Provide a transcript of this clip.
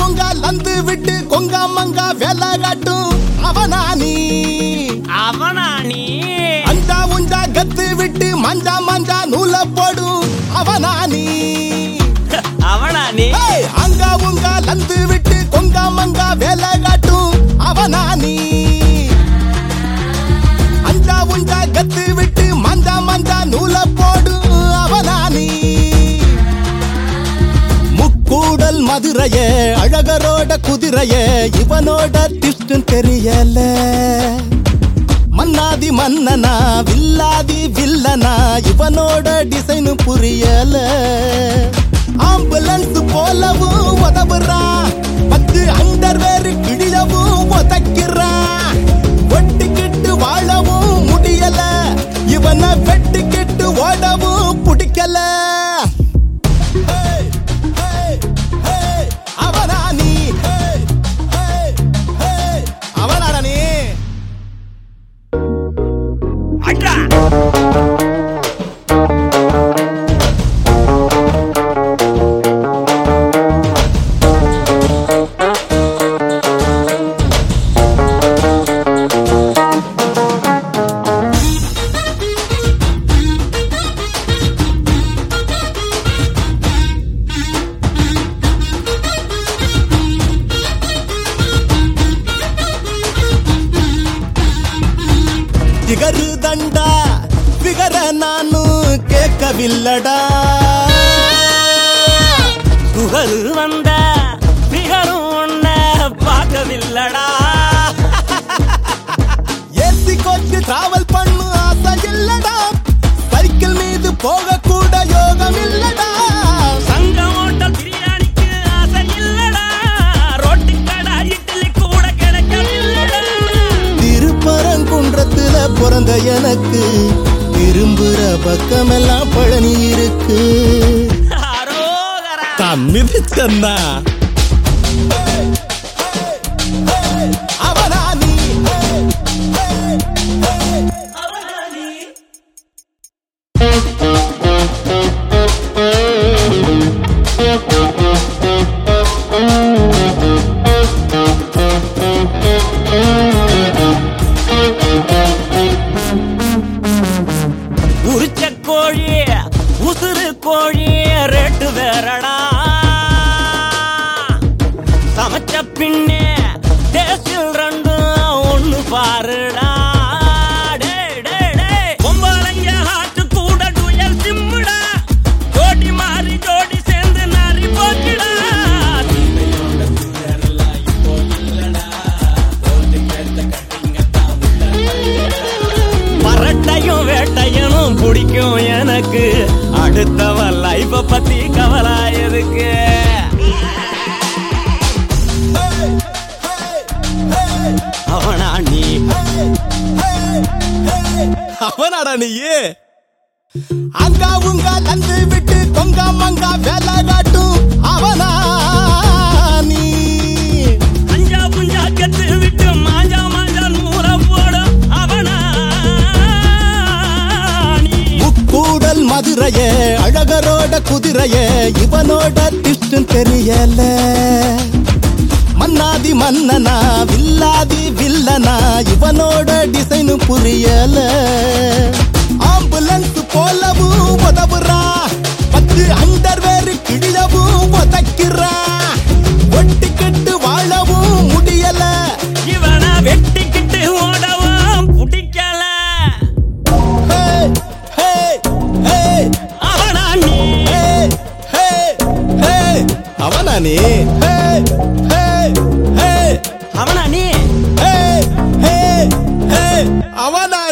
உங்க லந்து விட்டு கொங்கா மங்கா வேலை காட்டும் அவனா நீ அவனா நீ அஞ்சா உஞ்சா கத்து விட்டு மஞ்சா மஞ்சா நூல போடும் அவனா நீ அவனா நீ ஏய், அங்கா உங்கா லந்து விட்டு கொங்கா மங்கா வேலை காட்டும் அவனா நீ அஞ்சா உஞ்சா கத்து விட்டு மஞ்சா மஞ்சா நூல போடும் அவனா நீ முக்கூடல் மதுரையே அழகரோட குதிரையே இவனோட டிஸ்டும் தெரியல மன்னாதி மன்னனா வில்லாதி வில்லனா இவனோட டிசைன் புரியல ஆம்புலன்ஸ் போலவும் உதவுறான் பத்து அண்டர் வேறு கிழியவும் உதைக்கிறான் ஒட்டிக்கிட்டு வாழவும் முடியல இவனை வெட்டிக்கிட்டு ஓடவும் பிடிக்கல Hey, hey, hey, அவனா நீ Hey, hey, hey, அவனாடா நீ அட்ரா திகரு தண்டா பிகர நானு கேட்கவில்லடா புகழ் வந்த பிகரும் உன்ன பார்க்கவில்லடா ஏசி கோச்சு டிராவல் பண்ணு ஆசை இல்லடா சைக்கிள் மீது போக கூட யோகம் இல்லடா சங்க ஹோட்டல் பிரியாணிக்கு ஆசை இல்லடா ரோட்டு கடை இட்லி கூட கிடைக்கவில்லடா திருப்பரங்குன்றத்துல பிறந்த எனக்கு திரும்புற பக்கமெல்லாம் பழனி இருக்கு அரோகரா மிதிச்சன்னா அவனா நீ உரிச்ச கோழி உசுறு கோழி ரேட்டு வேறடா சமைச்ச பின்னே டேஸ்டில் ரெண்டும் ஒண்ணு பாருடா டேய், டேய், டேய். பொம்பளைங்க heart கூட dual simமுடா. ஜோடி மாறி ஜோடி சேர்ந்து நாறி போச்சுடா. பரட்டையும் வேட்டையனும் பிடிக்கும் எனக்கு அடுத்தவ லைஃப பத்தி கவலா எதுக்கு அவனா நீ அவனாடா நீயே அங்கா உங்க லந்து விட்டு கொங்கா மங்கா வேலை காட்டும் அவனா நீ அஞ்சா புஞ்சா கத்து விட்டு மாஞ்சா மாஞ்சா நூற போடும் அவனா நீ முக்கூடல் மதுரையே அழகரோட குதிரையே இவனோட டிஸ்டும் தெரியல மன்னாதி மன்னனா வில்லாதி வில்லனா இவனோட டிசைன் புரியல ஆம்புலன்ஸ் போலவும் உதவுறான் பத்து அண்டர் வேறு கிழியவும் உதைக்கிறான் ஒட்டிக்கிட்டு வாழவும் முடியல இவனை வெட்டிக்கிட்டு ஓடவும் பிடிக்கல Hey, hey, hey, அவனா நீ hey, hey, hey. அவனா நீ Hey, hey, hey, அவனா நீ hey, hey, hey. அவனா